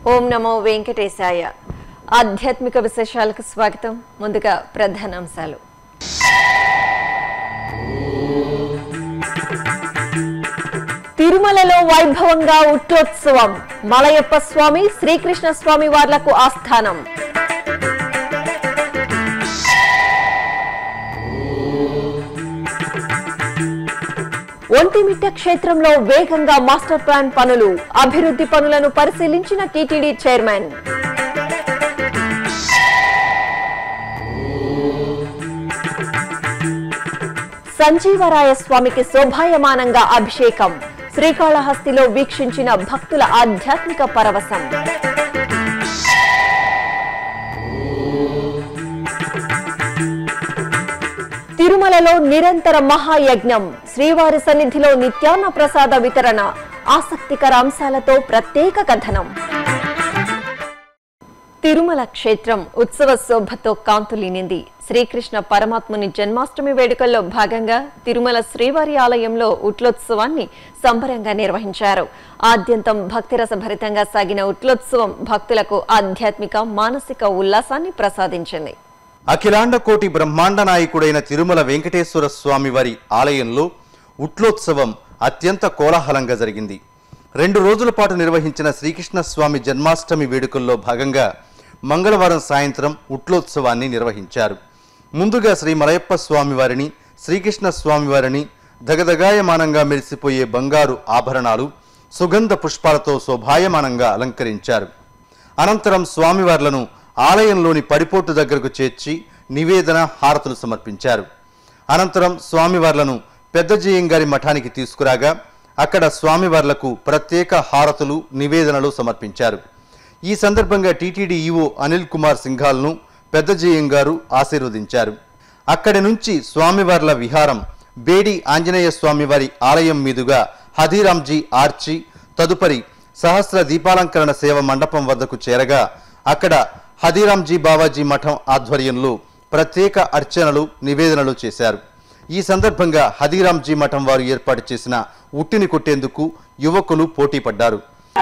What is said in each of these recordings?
ఓం నమో వెంకటేశాయ ఆధ్యాత్మిక విశేషాలకు స్వాగతం ముందుగా ప్రధానాంశాలు తిరుమలలో వైభవంగా ఉట్టోత్సవం మలయప్ప స్వామి శ్రీకృష్ణ స్వామి వార్లకు ఆస్థానం ఒంటిమిట్ట క్షేత్రంలో వేగంగా మాస్టర్ ప్లాన్ పనులు అభివృద్ధి పనులను పరిశీలించిన టీటీడీ చైర్మన్ సంజీవరాయ స్వామికి శోభాయమానంగా అభిషేకం శ్రీకాళహస్తిలో వీక్షించిన భక్తుల ఆధ్యాత్మిక పరవశం తిరుమలలో నిరంతర మహాయజ్ఞం శ్రీవారి సన్నిధిలో నిత్యాన్న ప్రసాద వితరణ ఆసక్తికర అంశాలతో ప్రత్యేక కథనం తిరుమల క్షేత్రం ఉత్సవ శోభతో కాంతులీనింది శ్రీకృష్ణ పరమాత్ముని జన్మాష్టమి వేడుకల్లో భాగంగా తిరుమల శ్రీవారి ఆలయంలో ఉట్లోత్సవాన్ని సంబరంగా నిర్వహించారు ఆద్యంతం భక్తిరస భరితంగా సాగిన ఉట్లోత్సవం భక్తులకు ఆధ్యాత్మిక మానసిక ఉల్లాసాన్ని ప్రసాదించింది అఖిలాండ కోటి బ్రహ్మాండ నాయకుడైన తిరుమల వెంకటేశ్వర స్వామి వారి ఆలయంలో ఉట్లోత్సవం అత్యంత కోలాహలంగా జరిగింది రెండు రోజుల పాటు నిర్వహించిన శ్రీకృష్ణ స్వామి జన్మాష్టమి వేడుకల్లో భాగంగా మంగళవారం సాయంత్రం ఉట్లోత్సవాన్ని నిర్వహించారు ముందుగా శ్రీ మలయప్ప స్వామి వారిని శ్రీకృష్ణ స్వామి వారిని దగదగాయమానంగా మెరిసిపోయే బంగారు ఆభరణాలు సుగంధ పుష్పాలతో శోభాయమానంగా అలంకరించారు అనంతరం స్వామివార్లను ఆలయంలోని పడిపోటు దగ్గరకు చేర్చి నివేదన హారతులు సమర్పించారు అనంతరం స్వామివార్లను పెద్దజీయం గారి మఠానికి తీసుకురాగా అక్కడ స్వామివార్లకు ప్రత్యేక హారతులు నివేదనలు సమర్పించారు ఈ సందర్భంగా టీటీడీ ఈవో అనిల్ కుమార్ సింఘాల్ను పెద్దజీయం గారు ఆశీర్వదించారు అక్కడి నుంచి స్వామివార్ల విహారం బేడి ఆంజనేయ స్వామివారి ఆలయం మీదుగా హదీరాంజీ ఆర్చి తదుపరి సహస్ర దీపాలంకరణ సేవ మండపం వద్దకు చేరగా అక్కడ హదీరాంజీ బావాజీ మఠం ఆధ్వర్యంలో ప్రత్యేక అర్చనలు నివేదనలు చేశారు ఈ సందర్భంగా హదీరాంజీ మఠం వారు ఏర్పాటు చేసిన ఉట్టిని కొట్టేందుకు యువకులు పోటీ పడ్డారు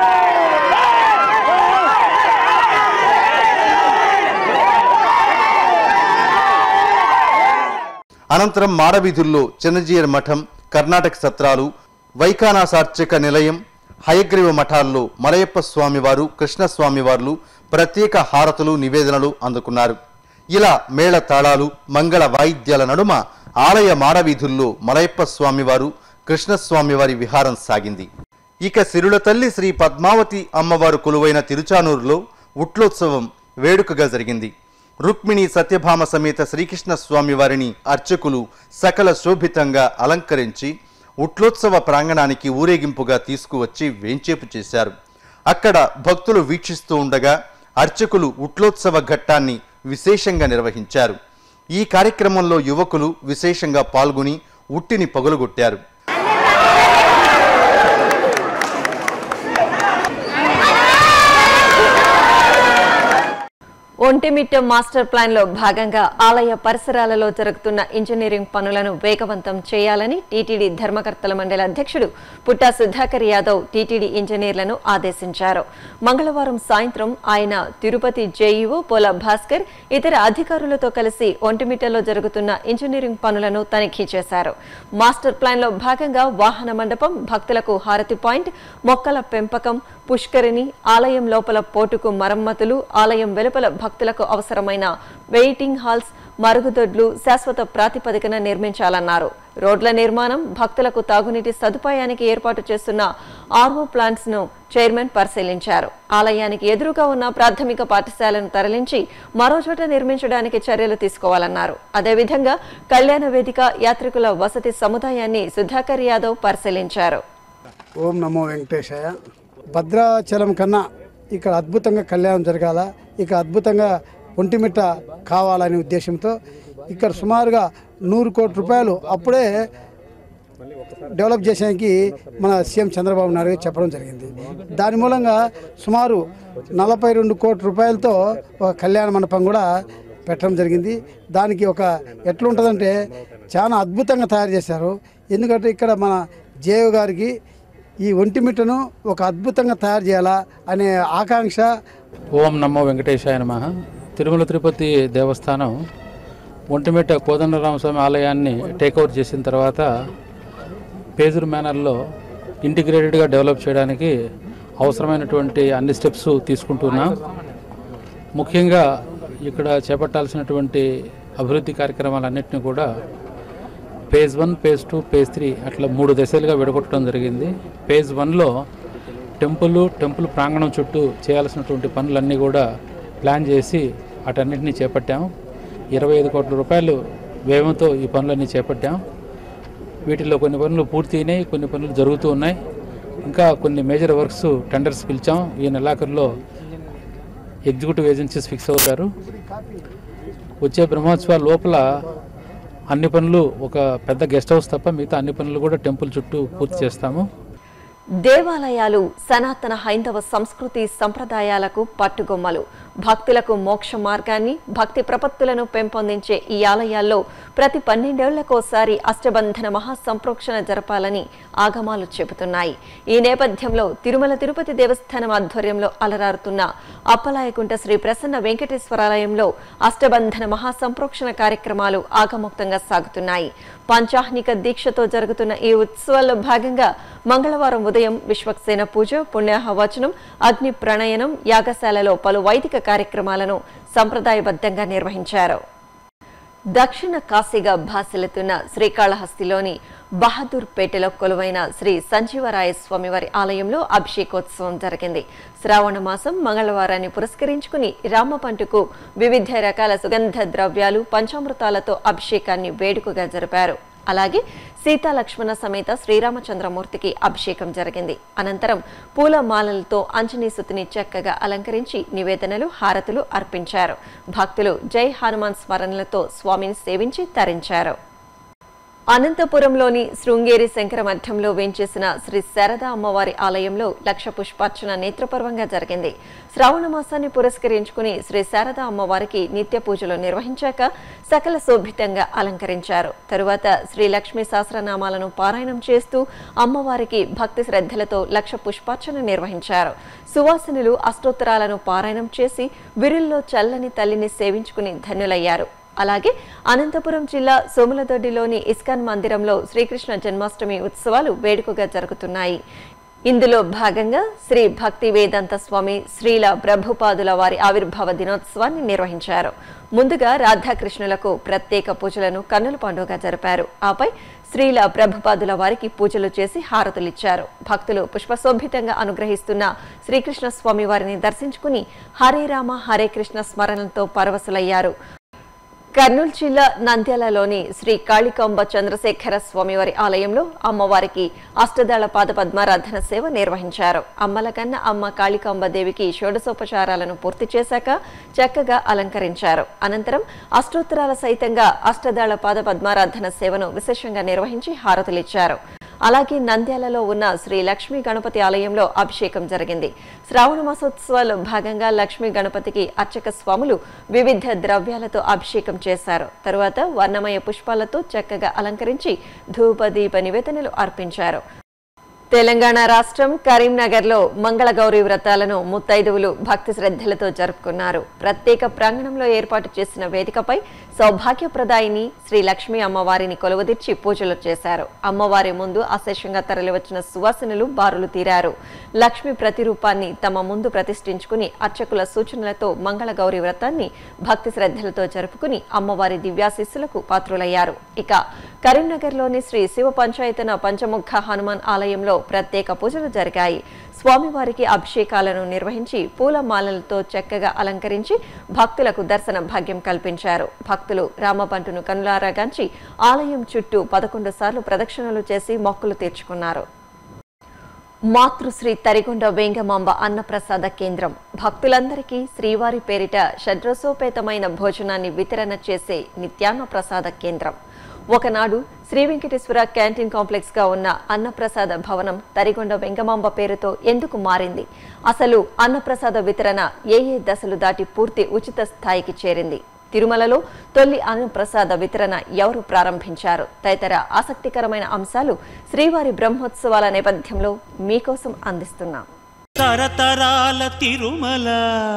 అనంతరం మాడవీధుల్లో చిన్నజీయర్ మఠం కర్ణాటక సత్రాలు వైఖానాసార్చక నిలయం హయగ్రీవ మఠాల్లో మలయప్ప స్వామివారు కృష్ణస్వామివార్లు ప్రత్యేక హారతులు నివేదనలు అందుకున్నారు ఇలా మేళ తాళాలు మంగళ వాయిద్యాల నడుమ ఆలయ మాడవీధుల్లో మలయప్ప స్వామివారు కృష్ణస్వామివారి విహారం సాగింది ఇక సిరుల తల్లి శ్రీ పద్మావతి అమ్మవారు కొలువైన తిరుచానూరులో ఉట్లోత్సవం వేడుకగా జరిగింది రుక్మిణి సత్యభామ సమేత శ్రీకృష్ణ స్వామి వారిని అర్చకులు సకల శోభితంగా అలంకరించి ఉట్లోత్సవ ప్రాంగణానికి ఊరేగింపుగా తీసుకువచ్చి వేంచేపు చేశారు అక్కడ భక్తులు వీక్షిస్తూ ఉండగా అర్చకులు ఉట్లోత్సవ ఘట్టాన్ని విశేషంగా నిర్వహించారు ఈ కార్యక్రమంలో యువకులు విశేషంగా పాల్గొని ఉట్టిని పగులగొట్టారు ఒంటిమిట్ట మాస్టర్ ప్లాన్ లో భాగంగా ఆలయ పరిసరాలలో జరుగుతున్న ఇంజనీరింగ్ పనులను వేగవంతం చేయాలని టీటీడీ ధర్మకర్తల మండలి అధ్యక్షుడు పుట్టా సుధాకర్ యాదవ్ టీటీడీ ఇంజనీర్లను ఆదేశించారు మంగళవారం సాయంత్రం ఆయన తిరుపతి జేఈఓ పోల భాస్కర్ ఇతర అధికారులతో కలిసి ఒంటిమిట్టలో జరుగుతున్న ఇంజనీరింగ్ పనులను తనిఖీ చేశారు మాస్టర్ ప్లాన్ లో భాగంగా వాహన మండపం భక్తులకు హారతి పాయింట్ మొక్కల పెంపకం పుష్కరిణి ఆలయం లోపల పోటుకు మరమ్మతులు ఆలయం వెలుపల భక్తులకు అవసరమైన వెయిటింగ్ హాల్స్ మరుగుదొడ్లు శాశ్వత ప్రాతిపదికన నిర్మించాలన్నారు రోడ్ల నిర్మాణం భక్తులకు తాగునీటి సదుపాయానికి ఏర్పాటు చేస్తున్న ఆర్వో ప్లాంట్స్ ను చైర్మన్ పరిశీలించారు ఆలయానికి ఎదురుగా ఉన్న ప్రాథమిక పాఠశాలను తరలించి మరో చోట నిర్మించడానికి చర్యలు తీసుకోవాలన్నారు అదేవిధంగా కళ్యాణ వేదిక యాత్రికుల వసతి సముదాయాన్ని సుధాకర్ యాదవ్ పరిశీలించారు ఓం నమో వెంకటేశాయ భద్రాచలం కన్నా ఇక్కడ అద్భుతంగా కళ్యాణం జరగాల ఇక అద్భుతంగా ఒంటిమిట్ట కావాలనే ఉద్దేశంతో ఇక్కడ సుమారుగా నూరు కోట్ల రూపాయలు అప్పుడే డెవలప్ చేసేకి మన సీఎం చంద్రబాబు నాయుడు గారు చెప్పడం జరిగింది దాని మూలంగా సుమారు నలభై రెండు కోట్ల రూపాయలతో ఒక కళ్యాణ మండపం కూడా పెట్టడం జరిగింది దానికి ఒక ఎట్లుంటుందంటే చాలా అద్భుతంగా తయారు చేశారు ఎందుకంటే ఇక్కడ మన జేయు గారికి ఈ ఒంటిమిట్టను ఒక అద్భుతంగా తయారు చేయాలా అనే ఆకాంక్ష ఓం నమో వెంకటేశాయ నమ తిరుమల తిరుపతి దేవస్థానం ఒంటిమిట్ట కోదండరామస్వామి ఆలయాన్ని టేక్ఓవర్ చేసిన తర్వాత పేజూరు మేనర్లో ఇంటిగ్రేటెడ్గా డెవలప్ చేయడానికి అవసరమైనటువంటి అన్ని స్టెప్స్ తీసుకుంటున్నాం ముఖ్యంగా ఇక్కడ చేపట్టాల్సినటువంటి అభివృద్ధి కార్యక్రమాలన్నింటినీ కూడా phase one phase two phase three అట్లా మూడు దశలుగా విడగొట్టడం జరిగింది పేజ్ వన్లో టెంపుల్ టెంపుల్ ప్రాంగణం చుట్టూ చేయాల్సినటువంటి పనులన్నీ కూడా ప్లాన్ చేసి వాటన్నిటిని చేపట్టాం ఇరవై ఐదు కోట్ల రూపాయలు వ్యయంతో ఈ పనులన్నీ చేపట్టాం వీటిలో కొన్ని పనులు పూర్తి అయినాయి కొన్ని పనులు జరుగుతూ ఉన్నాయి ఇంకా కొన్ని మేజర్ వర్క్స్ టెండర్స్ పిలిచాం ఈ నెలాఖరులో ఎగ్జిక్యూటివ్ ఏజెన్సీస్ ఫిక్స్ అవుతారు వచ్చే బ్రహ్మోత్సవాల లోపల అన్ని పనులు ఒక పెద్ద గెస్ట్ హౌస్ తప్ప మిగతా అన్ని పనులు కూడా టెంపుల్ చుట్టూ పూర్తి చేస్తాము దేవాలయాలు సనాతన హైందవ సంస్కృతి సంప్రదాయాలకు పట్టుగొమ్మలు భక్తులకు మోక్ష మార్గాన్ని భక్తి ప్రపత్తులను పెంపొందించే ఈ ఆలయాల్లో ప్రతి పన్నెండేళ్లకోసారి అష్టబంధన మహాసంప్రోక్షణ జరపాలని ఆగమాలు చెబుతున్నాయి ఈ నేపథ్యంలో తిరుమల తిరుపతి దేవస్థానం ఆధ్వర్యంలో అలరారుతున్న అప్పలాయకుంట శ్రీ ప్రసన్న వెంకటేశ్వరాలయంలో అష్టబంధన మహాసంప్రోక్షణ కార్యక్రమాలు ఆగమోక్తంగా సాగుతున్నాయి పంచాహ్నిక దీక్షతో జరుగుతున్న ఈ ఉత్సవాల్లో భాగంగా మంగళవారం ఉదయం విశ్వక్సేన పూజ పుణ్యాహవచనం అగ్ని ప్రణయనం యాగశాలలో పలు వైదిక కార్యక్రమాలను సంప్రదాయబద్ధంగా నిర్వహించారు దక్షిణ కాశీగా భాసిల్లుతున్న శ్రీకాళహస్తిలోని బహదూర్పేటలో కొలువైన శ్రీ సంజీవరాయ స్వామివారి ఆలయంలో అభిషేకోత్సవం జరిగింది శ్రావణ మాసం మంగళవారాన్ని పురస్కరించుకుని రామపంటుకు వివిధ రకాల సుగంధ ద్రవ్యాలు పంచామృతాలతో అభిషేకాన్ని వేడుకగా జరిపారు అలాగే సీతా లక్ష్మణ సమేత శ్రీరామచంద్రమూర్తికి అభిషేకం జరిగింది అనంతరం పూల మాలలతో అంజనీసుతిని చక్కగా అలంకరించి నివేదనలు హారతులు అర్పించారు భక్తులు జై హనుమాన్ స్మరణలతో స్వామిని సేవించి తరించారు అనంతపురంలోని శృంగేరి శంకర మఠంలో వేంచేసిన శ్రీ శారదా అమ్మవారి ఆలయంలో లక్ష పుష్పార్చన నేత్రపర్వంగా జరిగింది శ్రావణ మాసాన్ని పురస్కరించుకుని శ్రీ శారదా అమ్మవారికి నిత్య పూజలు నిర్వహించాక సకల శోభితంగా అలంకరించారు తరువాత శ్రీ లక్ష్మీ సహస్రనామాలను పారాయణం చేస్తూ అమ్మవారికి భక్తి శ్రద్ధలతో లక్ష పుష్పార్చన నిర్వహించారు సువాసినులు అష్టోత్తరాలను పారాయణం చేసి విరుల్లో చల్లని తల్లిని సేవించుకుని ధన్యులయ్యారు అలాగే అనంతపురం జిల్లా సోములదొడ్డిలోని ఇస్కాన్ మందిరంలో శ్రీకృష్ణ జన్మాష్టమి ఉత్సవాలు వేడుకగా జరుగుతున్నాయి ఇందులో భాగంగా శ్రీ భక్తి వేదాంత స్వామి శ్రీల ప్రభుపాదుల వారి ఆవిర్భావ దినోత్సవాన్ని నిర్వహించారు ముందుగా రాధాకృష్ణులకు ప్రత్యేక పూజలను కన్నుల పండుగ జరిపారు ఆపై శ్రీల ప్రభుపాదుల వారికి పూజలు చేసి హారతులిచ్చారు భక్తులు పుష్పశోభితంగా అనుగ్రహిస్తున్న శ్రీకృష్ణ స్వామి వారిని దర్శించుకుని హరే రామ హరే కృష్ణ స్మరణలతో పరవశులయ్యారు కర్నూలు జిల్లా నంద్యాలలోని శ్రీ కాళికాంబ చంద్రశేఖర స్వామివారి ఆలయంలో అమ్మవారికి అష్టదళ పాద పద్మారాధన సేవ నిర్వహించారు అమ్మల కన్న అమ్మ కాళికాంబ దేవికి షోడశోపచారాలను పూర్తి చేశాక చక్కగా అలంకరించారు అనంతరం అష్టోత్తరాల సైతంగా అష్టదళ పాద పద్మారాధన సేవను విశేషంగా నిర్వహించి హారతులిచ్చారు అలాగే నంద్యాలలో ఉన్న శ్రీ లక్ష్మీ గణపతి ఆలయంలో అభిషేకం జరిగింది శ్రావణ మాసోత్సవాల్లో భాగంగా లక్ష్మీ గణపతికి అర్చక స్వాములు వివిధ ద్రవ్యాలతో అభిషేకం చేశారు తరువాత వర్ణమయ పుష్పాలతో చక్కగా అలంకరించి ధూపదీప నివేదనలు అర్పించారు తెలంగాణ రాష్ట్రం కరీంనగర్లో మంగళగౌరి వ్రతాలను ముత్తైదువులు భక్తి శ్రద్ధలతో జరుపుకున్నారు ప్రత్యేక ప్రాంగణంలో ఏర్పాటు చేసిన వేదికపై సౌభాగ్యప్రదాయిని శ్రీ లక్ష్మీ అమ్మవారిని కొలువదీర్చి పూజలు చేశారు అమ్మవారి ముందు అశేషంగా తరలివచ్చిన సువాసనలు బారులు తీరారు లక్ష్మి ప్రతిరూపాన్ని తమ ముందు ప్రతిష్ఠించుకుని అర్చకుల సూచనలతో మంగళగౌరి వ్రతాన్ని భక్తి శ్రద్ధలతో జరుపుకుని అమ్మవారి దివ్యాశిస్సులకు పాత్రులయ్యారు ఇక కరీంనగర్లోని శ్రీ శివ పంచాయతన పంచముఖ హనుమాన్ ఆలయంలో ప్రత్యేక పూజలు జరిగాయి స్వామివారికి అభిషేకాలను నిర్వహించి పూల మాలలతో చక్కగా అలంకరించి భక్తులకు దర్శన భాగ్యం కల్పించారు భక్తులు రామపంటును కనులారాగాంచి ఆలయం చుట్టూ పదకొండు సార్లు ప్రదక్షిణలు చేసి మొక్కులు తీర్చుకున్నారు మాతృశ్రీ తరిగొండ వేంగమాంబ అన్నప్రసాద కేంద్రం భక్తులందరికీ శ్రీవారి పేరిట షడ్రసోపేతమైన భోజనాన్ని వితరణ చేసే నిత్యాన్న ప్రసాద కేంద్రం ఒకనాడు శ్రీ వెంకటేశ్వర క్యాంటీన్ కాంప్లెక్స్ గా ఉన్న అన్నప్రసాద భవనం తరిగొండ వెంగమాంబ పేరుతో ఎందుకు మారింది అసలు అన్నప్రసాద వితరణ ఏ ఏ దశలు దాటి పూర్తి ఉచిత స్థాయికి చేరింది తిరుమలలో తొలి అన్నప్రసాద వితరణ ఎవరు ప్రారంభించారు తదితర ఆసక్తికరమైన అంశాలు శ్రీవారి బ్రహ్మోత్సవాల నేపథ్యంలో మీకోసం అందిస్తున్నాం తరతరాల తిరుమల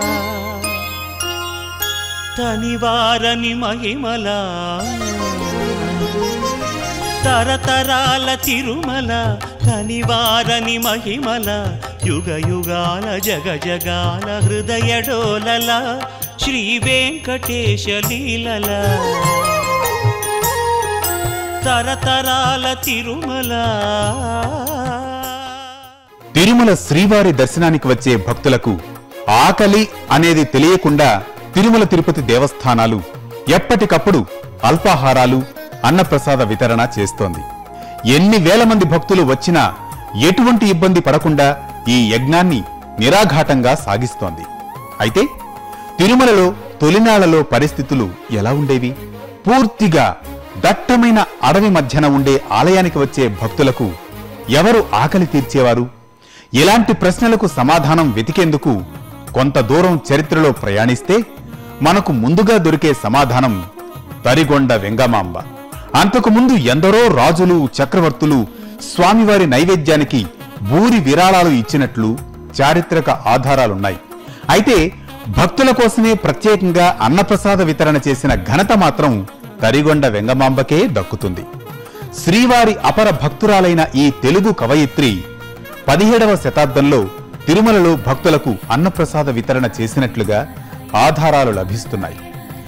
తనివారని మహిమల తరతరాల తిరుమల తనివారని మహిమల యుగ యుగాల జగ జగాల హృదయ డోలల శ్రీ వెంకటేశ లీలల తరతరాల తిరుమల తిరుమల శ్రీవారి దర్శనానికి వచ్చే భక్తులకు ఆకలి అనేది తెలియకుండా తిరుమల తిరుపతి దేవస్థానాలు ఎప్పటికప్పుడు అల్పాహారాలు అన్నప్రసాద వితరణ చేస్తోంది ఎన్ని వేల మంది భక్తులు వచ్చినా ఎటువంటి ఇబ్బంది పడకుండా ఈ యజ్ఞాన్ని నిరాఘాటంగా సాగిస్తోంది అయితే తిరుమలలో తొలినాళ్లలో పరిస్థితులు ఎలా ఉండేవి పూర్తిగా దట్టమైన అడవి మధ్యన ఉండే ఆలయానికి వచ్చే భక్తులకు ఎవరు ఆకలి తీర్చేవారు ఇలాంటి ప్రశ్నలకు సమాధానం వెతికేందుకు కొంత దూరం చరిత్రలో ప్రయాణిస్తే మనకు ముందుగా దొరికే సమాధానం తరిగొండ వెంగమాంబ అంతకు ముందు ఎందరో రాజులు చక్రవర్తులు స్వామివారి నైవేద్యానికి భూరి విరాళాలు ఇచ్చినట్లు చారిత్రక ఆధారాలున్నాయి అయితే భక్తుల కోసమే ప్రత్యేకంగా అన్నప్రసాద వితరణ చేసిన ఘనత మాత్రం తరిగొండ వెంగమాంబకే దక్కుతుంది శ్రీవారి అపర భక్తురాలైన ఈ తెలుగు కవయిత్రి పదిహేడవ శతాబ్దంలో తిరుమలలో భక్తులకు అన్నప్రసాద వితరణ చేసినట్లుగా ఆధారాలు లభిస్తున్నాయి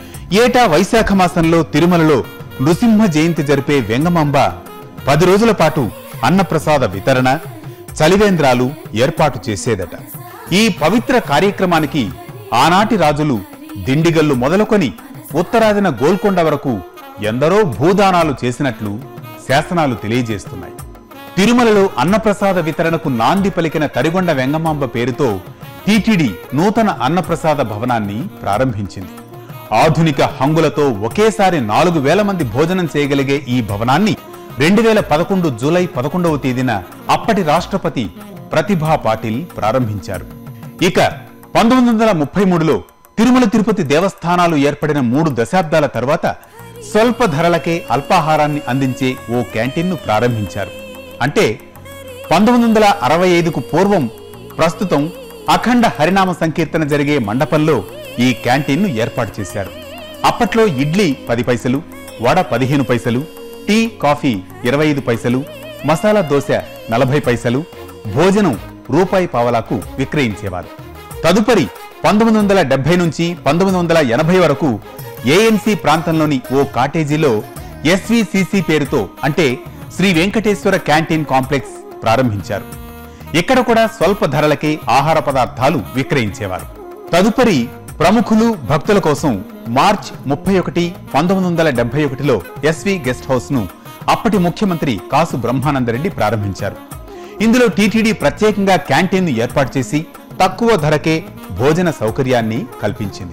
ఏటా వైశాఖ మాసంలో తిరుమలలో నృసింహ జయంతి జరిపే వెంగమాంబ పది రోజుల పాటు అన్నప్రసాద వితరణ చలివేంద్రాలు ఏర్పాటు చేసేదట ఈ పవిత్ర కార్యక్రమానికి ఆనాటి రాజులు దిండిగల్లు మొదలుకొని ఉత్తరాదిన గోల్కొండ వరకు ఎందరో భూదానాలు చేసినట్లు శాసనాలు తెలియజేస్తున్నాయి తిరుమలలో అన్నప్రసాద వితరణకు నాంది పలికిన తరిగొండ వెంగమాంబ పేరుతో టీటీడీ నూతన అన్నప్రసాద భవనాన్ని ప్రారంభించింది ఆధునిక హంగులతో ఒకేసారి నాలుగు వేల మంది భోజనం చేయగలిగే ఈ భవనాన్ని రెండు వేల పదకొండు జూలై పదకొండవ తేదీన అప్పటి రాష్ట్రపతి ప్రతిభా పాటిల్ ప్రారంభించారు ఇక పంతొమ్మిది వందల ముప్పై మూడులో తిరుమల తిరుపతి దేవస్థానాలు ఏర్పడిన మూడు దశాబ్దాల తర్వాత స్వల్ప ధరలకే అల్పాహారాన్ని అందించే ఓ క్యాంటీన్ను ప్రారంభించారు అంటే పంతొమ్మిది వందల అరవై ఐదుకు పూర్వం ప్రస్తుతం అఖండ హరినామ సంకీర్తన జరిగే మండపంలో ఈ క్యాంటీన్ను ఏర్పాటు చేశారు అప్పట్లో ఇడ్లీ పది పైసలు వడ పదిహేను పైసలు టీ కాఫీ ఇరవై ఐదు పైసలు మసాలా దోశ నలభై పైసలు భోజనం రూపాయి పావలాకు విక్రయించేవారు తదుపరి పంతొమ్మిది వందల డెబ్బై నుంచి పంతొమ్మిది వందల ఎనభై వరకు ఏఎన్సీ ప్రాంతంలోని ఓ కాటేజీలో ఎస్విసిసి పేరుతో అంటే శ్రీ వెంకటేశ్వర క్యాంటీన్ కాంప్లెక్స్ ప్రారంభించారు ఇక్కడ కూడా స్వల్ప ధరలకే ఆహార పదార్థాలు విక్రయించేవారు తదుపరి ప్రముఖులు భక్తుల కోసం మార్చ్ ముప్పై ఒకటి పంతొమ్మిది వందల డెబ్బై ఒకటిలో ఎస్వి గెస్ట్ హౌస్ ను అప్పటి ముఖ్యమంత్రి కాసు బ్రహ్మానందరెడ్డి ప్రారంభించారు ఇందులో టీటీడీ ప్రత్యేకంగా క్యాంటీన్ను ఏర్పాటు చేసి తక్కువ ధరకే భోజన సౌకర్యాన్ని కల్పించింది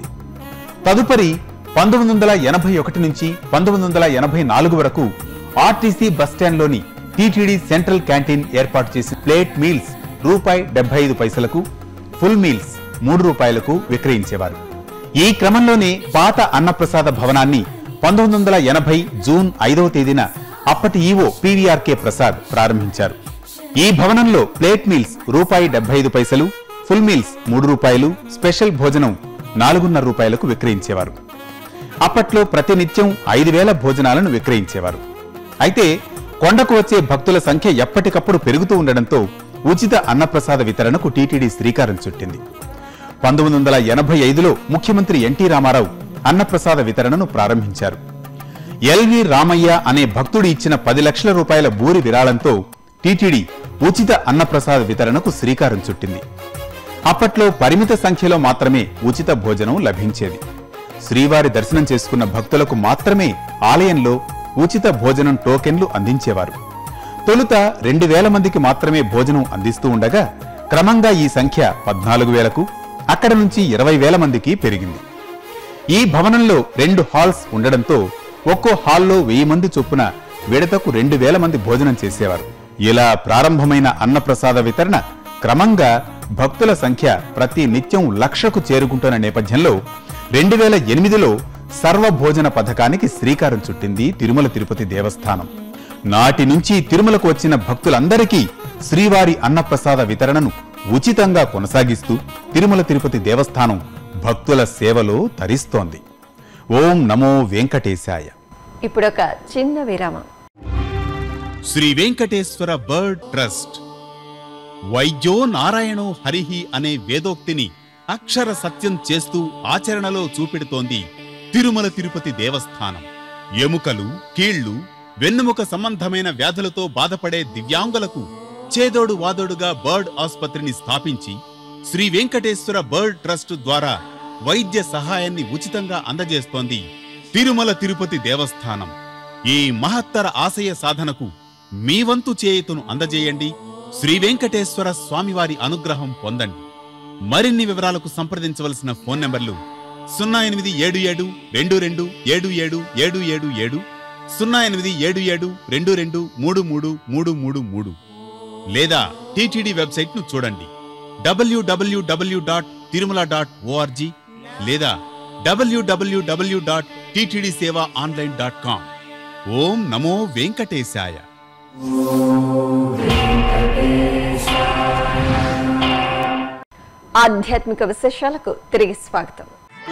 తదుపరి పంతొమ్మిది వందల ఎనభై ఒకటి నుంచి పంతొమ్మిది వందల ఎనభై నాలుగు వరకు ఆర్టీసీ బస్టాండ్లోని టీటీడీ సెంట్రల్ క్యాంటీన్ ఏర్పాటు చేసి ప్లేట్ మీల్స్ రూపాయి డెబ్బై ఐదు పైసలకు ఫుల్ మీల్స్ మూడు రూపాయలకు విక్రయించేవారు ఈ క్రమంలోనే పాత అన్నప్రసాద భవనాన్ని పంతొమ్మిది వందల ఎనభై జూన్ ఐదవ తేదీన అప్పటి ఈవో పివిఆర్కే ప్రసాద్ ప్రారంభించారు ఈ భవనంలో ప్లేట్ మీల్స్ రూపాయి డెబ్బై ఐదు పైసలు ఫుల్ మీల్స్ మూడు రూపాయలు స్పెషల్ భోజనం నాలుగున్నర రూపాయలకు విక్రయించేవారు అప్పట్లో ప్రతినిత్యం ఐదు వేల భోజనాలను విక్రయించేవారు అయితే కొండకు వచ్చే భక్తుల సంఖ్య ఎప్పటికప్పుడు పెరుగుతూ ఉండడంతో ఉచిత అన్నప్రసాద వితరణకు టీటీడీ శ్రీకారం చుట్టింది పంతొమ్మిది వందల ఎనభై ఐదులో ముఖ్యమంత్రి ఎన్టీ రామారావు అన్నప్రసాద వితరణను ప్రారంభించారు ఎల్వి రామయ్య అనే భక్తుడు ఇచ్చిన పది లక్షల రూపాయల భూరి విరాళంతో టీటీడీ ఉచిత అన్నప్రసాద వితరణకు శ్రీకారం చుట్టింది అప్పట్లో పరిమిత సంఖ్యలో మాత్రమే ఉచిత భోజనం లభించేది శ్రీవారి దర్శనం చేసుకున్న భక్తులకు మాత్రమే ఆలయంలో ఉచిత భోజనం టోకెన్లు అందించేవారు తొలుత రెండు వేల మందికి మాత్రమే భోజనం అందిస్తూ ఉండగా క్రమంగా ఈ సంఖ్య పద్నాలుగు వేలకు అక్కడ నుంచి ఇరవై వేల మందికి పెరిగింది ఈ భవనంలో రెండు హాల్స్ ఉండడంతో ఒక్కో హాల్లో వెయ్యి మంది చొప్పున విడతకు రెండు వేల మంది భోజనం చేసేవారు ఇలా ప్రారంభమైన అన్నప్రసాద వితరణ క్రమంగా భక్తుల సంఖ్య ప్రతి నిత్యం లక్షకు చేరుకుంటున్న నేపథ్యంలో రెండు వేల ఎనిమిదిలో సర్వభోజన పథకానికి శ్రీకారం చుట్టింది తిరుమల తిరుపతి దేవస్థానం నాటి నుంచి తిరుమలకు వచ్చిన భక్తులందరికీ శ్రీవారి అన్నప్రసాద వితరణను ఉచితంగా కొనసాగిస్తూ తిరుమల తిరుపతి దేవస్థానం భక్తుల సేవలో తరిస్తోంది ఓం నమో వెంకటేశాయ ఇప్పుడొక చిన్న విరామం శ్రీ వెంకటేశ్వర బర్డ్ ట్రస్ట్ వైద్యో నారాయణో హరిహి అనే వేదోక్తిని అక్షర సత్యం చేస్తూ ఆచరణలో చూపెడుతోంది తిరుమల తిరుపతి దేవస్థానం ఎముకలు కీళ్లు వెన్నుముక సంబంధమైన వ్యాధులతో బాధపడే దివ్యాంగులకు చేదోడు వాదోడుగా బర్డ్ ఆసుపత్రిని స్థాపించి శ్రీ వెంకటేశ్వర బర్డ్ ట్రస్ట్ ద్వారా వైద్య సహాయాన్ని ఉచితంగా అందజేస్తోంది తిరుమల తిరుపతి దేవస్థానం ఈ మహత్తర ఆశయ సాధనకు మీ వంతు చేయుతును అందజేయండి శ్రీ వెంకటేశ్వర స్వామివారి అనుగ్రహం పొందండి మరిన్ని వివరాలకు సంప్రదించవలసిన ఫోన్ నంబర్లు సున్నా ఎనిమిది ఏడు ఏడు రెండు రెండు ఏడు ఏడు ఏడు ఏడు ఏడు సున్నా ఎనిమిది ఏడు ఏడు రెండు రెండు మూడు మూడు మూడు మూడు మూడు లేదా టీటీడీ వెబ్సైట్ ను చూడండి WWW dot Tirumala dot ORG లేదా WWW dot TTD seva online dot com ఓం నమో వెంకటేశాయ ఆధ్యాత్మిక విశేషాలకు తిరిగి స్వాగతం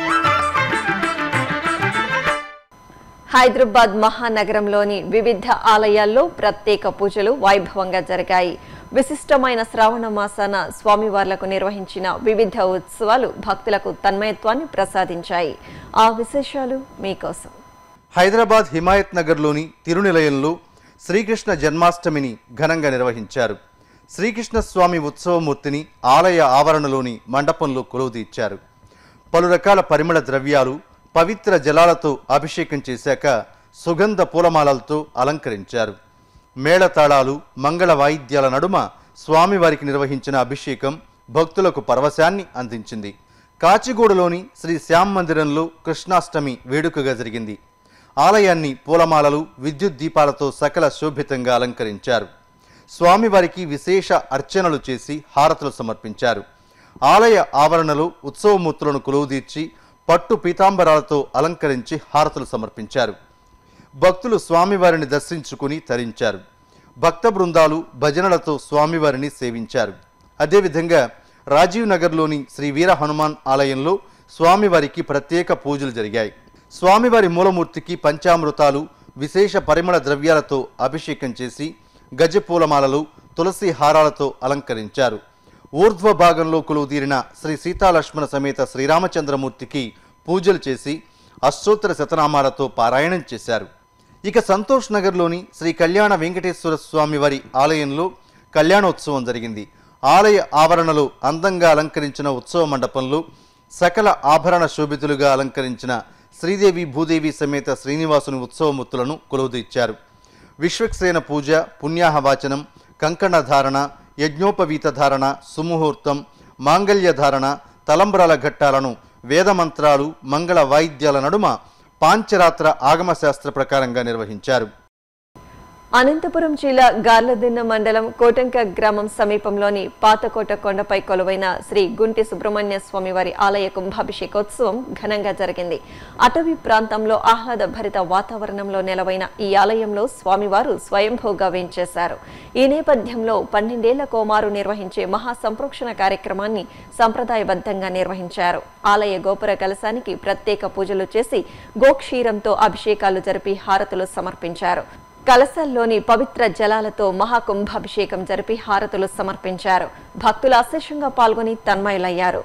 హైదరాబాద్ మహానగరంలోని వివిధ ఆలయాల్లో ప్రత్యేక పూజలు వైభవంగా జరిగాయి విశిష్టమైన శ్రావణ మాసాన స్వామివార్లకు నిర్వహించిన వివిధ ఉత్సవాలు భక్తులకు తన్మయత్వాన్ని ప్రసాదించాయి ఆ విశేషాలు మీకోసం హైదరాబాద్ హిమాయత్ నగర్లోని తిరునిలయంలో శ్రీకృష్ణ జన్మాష్టమిని ఘనంగా నిర్వహించారు శ్రీకృష్ణ స్వామి ఉత్సవమూర్తిని ఆలయ ఆవరణలోని మండపంలో కొలువుదీర్చారు పలు రకాల పరిమళ ద్రవ్యాలు పవిత్ర జలాలతో అభిషేకం చేశాక సుగంధ పూలమాలలతో అలంకరించారు మేళతాళాలు మంగళ వాయిద్యాల నడుమ స్వామివారికి నిర్వహించిన అభిషేకం భక్తులకు పరవశాన్ని అందించింది కాచిగూడలోని శ్రీ శ్యామ్ మందిరంలో కృష్ణాష్టమి వేడుకగా జరిగింది ఆలయాన్ని పూలమాలలు విద్యుత్ దీపాలతో సకల శోభితంగా అలంకరించారు స్వామివారికి విశేష అర్చనలు చేసి హారతులు సమర్పించారు ఆలయ ఆవరణలో ఉత్సవమూర్తులను కొలువుదీర్చి పట్టు పీతాంబరాలతో అలంకరించి హారతులు సమర్పించారు భక్తులు స్వామివారిని దర్శించుకుని తరించారు భక్త బృందాలు భజనలతో స్వామివారిని సేవించారు అదేవిధంగా రాజీవ్ నగర్లోని శ్రీ వీర హనుమాన్ ఆలయంలో స్వామివారికి ప్రత్యేక పూజలు జరిగాయి స్వామివారి మూలమూర్తికి పంచామృతాలు విశేష పరిమళ ద్రవ్యాలతో అభిషేకం చేసి గజపూలమాలలు తులసి హారాలతో అలంకరించారు ఊర్ధ్వ భాగంలో కొలువుదీరిన శ్రీ సీతాలక్ష్మణ సమేత శ్రీరామచంద్రమూర్తికి పూజలు చేసి అష్టోత్తర శతనామాలతో పారాయణం చేశారు ఇక సంతోష్ నగర్లోని శ్రీ కళ్యాణ వెంకటేశ్వర స్వామి వారి ఆలయంలో కళ్యాణోత్సవం జరిగింది ఆలయ ఆవరణలో అందంగా అలంకరించిన ఉత్సవ మండపంలో సకల ఆభరణ శోభితులుగా అలంకరించిన శ్రీదేవి భూదేవి సమేత శ్రీనివాసుని ఉత్సవమూర్తులను కొలువుదీర్చారు విశ్వక్సేన పూజ పుణ్యాహవాచనం కంకణ ధారణ యజ్ఞోపవీత ధారణ సుముహూర్తం మాంగళ్య ధారణ తలంబ్రాల ఘట్టాలను వేదమంత్రాలు మంగళ వాయిద్యాల నడుమ పాంచరాత్ర ఆగమశాస్త్ర ప్రకారంగా నిర్వహించారు అనంతపురం జిల్లా గార్లదిన్న మండలం కోటంక గ్రామం సమీపంలోని పాతకోట కొండపై కొలువైన శ్రీ గుంటి సుబ్రహ్మణ్య స్వామి వారి ఆలయ కుంభాభిషేకోత్సవం ఘనంగా జరిగింది అటవీ ప్రాంతంలో ఆహ్లాద భరిత వాతావరణంలో నెలవైన ఈ ఆలయంలో స్వామివారు స్వయంభూగా వేంచేశారు ఈ నేపథ్యంలో పన్నెండేళ్ల కోమారు నిర్వహించే మహా సంప్రోక్షణ కార్యక్రమాన్ని సంప్రదాయబద్ధంగా నిర్వహించారు ఆలయ గోపుర కలశానికి ప్రత్యేక పూజలు చేసి గోక్షీరంతో అభిషేకాలు జరిపి హారతులు సమర్పించారు కలశల్లోని పవిత్ర జలాలతో మహాకుంభాభిషేకం జరిపి హారతులు సమర్పించారు భక్తులు అశేషంగా పాల్గొని తన్మయులయ్యారు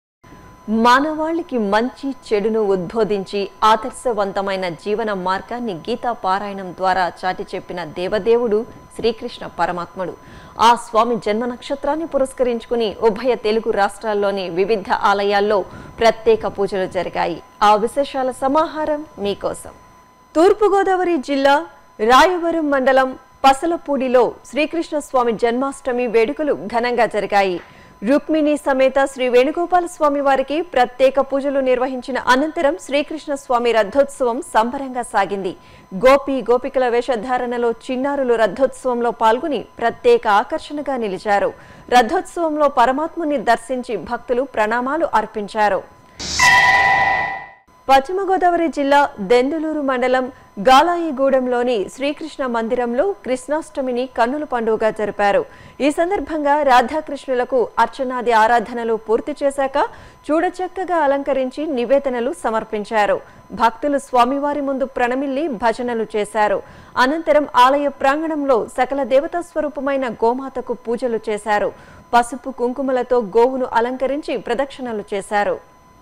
మానవాళికి మంచి చెడును ఉద్బోధించి ఆదర్శవంతమైన జీవన మార్గాన్ని గీతా పారాయణం ద్వారా చాటి చెప్పిన దేవదేవుడు శ్రీకృష్ణ పరమాత్ముడు ఆ స్వామి జన్మ నక్షత్రాన్ని పురస్కరించుకుని ఉభయ తెలుగు రాష్ట్రాల్లోని వివిధ ఆలయాల్లో ప్రత్యేక పూజలు జరిగాయి ఆ విశేషాల సమాహారం మీకోసం తూర్పుగోదావరి జిల్లా రాయవరం మండలం పసలపూడిలో శ్రీకృష్ణ స్వామి జన్మాష్టమి వేడుకలు ఘనంగా జరిగాయి రుక్మిణి సమేత శ్రీ వేణుగోపాల స్వామి వారికి ప్రత్యేక పూజలు నిర్వహించిన అనంతరం శ్రీకృష్ణ స్వామి రథోత్సవం సంబరంగా సాగింది గోపి గోపికల వేషధారణలో చిన్నారులు రథోత్సవంలో పాల్గొని ప్రత్యేక ఆకర్షణగా నిలిచారు రథోత్సవంలో పరమాత్ముని దర్శించి భక్తులు ప్రణామాలు అర్పించారు పశ్చిమ గోదావరి జిల్లా దెందులూరు మండలం గాలాయిగూడెంలోని శ్రీకృష్ణ మందిరంలో కృష్ణాష్టమిని కన్నుల పండుగగా జరిపారు ఈ సందర్భంగా రాధాకృష్ణులకు అర్చనాది ఆరాధనలు పూర్తి చేశాక చూడచక్కగా అలంకరించి నివేదనలు సమర్పించారు భక్తులు స్వామివారి ముందు ప్రణమిల్లి భజనలు చేశారు అనంతరం ఆలయ ప్రాంగణంలో సకల దేవతా స్వరూపమైన గోమాతకు పూజలు చేశారు పసుపు కుంకుమలతో గోవును అలంకరించి ప్రదక్షిణలు చేశారు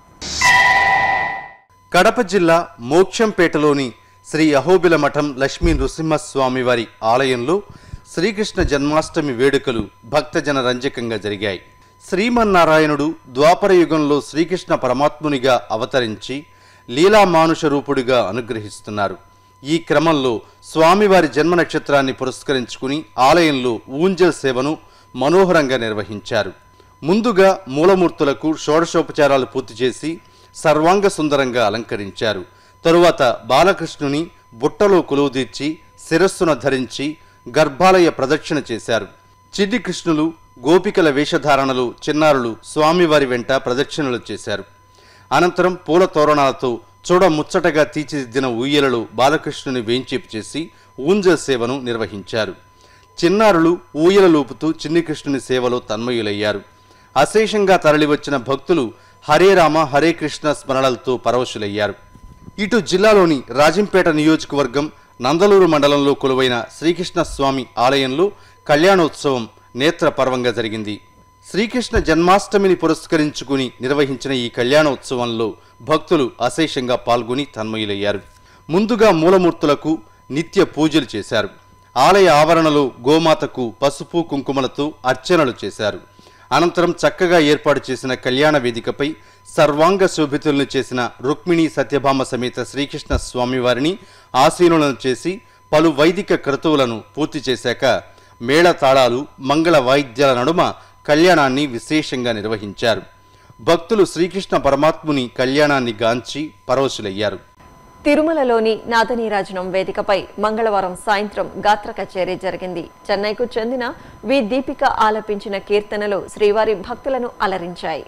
కడప జిల్లా మోక్షంపేటలోని శ్రీ అహోబిల మఠం లక్ష్మీ నృసింహస్వామి వారి ఆలయంలో శ్రీకృష్ణ జన్మాష్టమి వేడుకలు భక్తజన రంజకంగా జరిగాయి శ్రీమన్నారాయణుడు ద్వాపర యుగంలో శ్రీకృష్ణ పరమాత్మునిగా అవతరించి లీలామానుష రూపుడిగా అనుగ్రహిస్తున్నారు ఈ క్రమంలో స్వామివారి జన్మ నక్షత్రాన్ని పురస్కరించుకుని ఆలయంలో ఊంజల్ సేవను మనోహరంగా నిర్వహించారు ముందుగా మూలమూర్తులకు షోడశోపచారాలు పూర్తి చేసి సర్వాంగ సుందరంగా అలంకరించారు తరువాత బాలకృష్ణుని బుట్టలో కొలువుదీర్చి శిరస్సున ధరించి గర్భాలయ ప్రదక్షిణ చేశారు చిన్ని కృష్ణులు గోపికల వేషధారణలు చిన్నారులు స్వామివారి వెంట ప్రదక్షిణలు చేశారు అనంతరం పూల తోరణాలతో చూడ ముచ్చటగా తీర్చిదిద్దిన ఊయలలో బాలకృష్ణుని వేంచేపు చేసి ఊంజల్ సేవను నిర్వహించారు చిన్నారులు ఊయల లూపుతూ చిన్ని కృష్ణుని సేవలో తన్మయులయ్యారు అశేషంగా తరలివచ్చిన భక్తులు హరే రామ హరే కృష్ణ స్మరణలతో పరవశులయ్యారు ఇటు జిల్లాలోని రాజంపేట నియోజకవర్గం నందలూరు మండలంలో కొలువైన శ్రీకృష్ణ స్వామి ఆలయంలో కళ్యాణోత్సవం నేత్ర పర్వంగా జరిగింది శ్రీకృష్ణ జన్మాష్టమిని పురస్కరించుకుని నిర్వహించిన ఈ కళ్యాణోత్సవంలో భక్తులు అశేషంగా పాల్గొని తన్మయులయ్యారు ముందుగా మూలమూర్తులకు నిత్య పూజలు చేశారు ఆలయ ఆవరణలో గోమాతకు పసుపు కుంకుమలతో అర్చనలు చేశారు అనంతరం చక్కగా ఏర్పాటు చేసిన కళ్యాణ వేదికపై సర్వాంగ శోభితులను చేసిన రుక్మిణి సత్యభామ సమేత శ్రీకృష్ణ స్వామివారిని ఆసీనులను చేసి పలు వైదిక క్రతువులను పూర్తి చేశాక మేళ తాళాలు మంగళ వాయిద్యాల నడుమ కళ్యాణాన్ని విశేషంగా నిర్వహించారు భక్తులు శ్రీకృష్ణ పరమాత్ముని కళ్యాణాన్ని గాంచి పరవశులయ్యారు తిరుమలలోని నాదనీరాజనం వేదికపై మంగళవారం సాయంత్రం గాత్ర కచేరీ జరిగింది చెన్నైకు చెందిన వి దీపిక ఆలపించిన కీర్తనలు శ్రీవారి భక్తులను అలరించాయి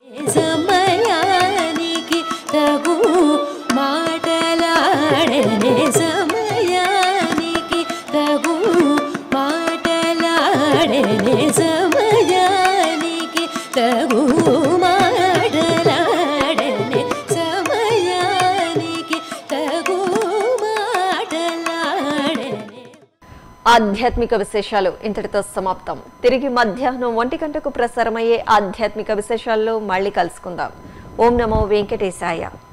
సమయానికి తగు మాటలాడనే సమయానికి తగు మాటలాడనే సమయానికి తగు మాటలాడనే సమయానికి తగు మాటలాడనే ఆధ్యాత్మిక విశేషాలు ఇంతటితో సమాప్తం తిరిగి మధ్యాహ్నం ఒంటి గంటకు ప్రసారమయ్యే ఆధ్యాత్మిక విశేషాల్లో మళ్ళీ కలుసుకుందాం ఓం నమో వెంకటేశాయ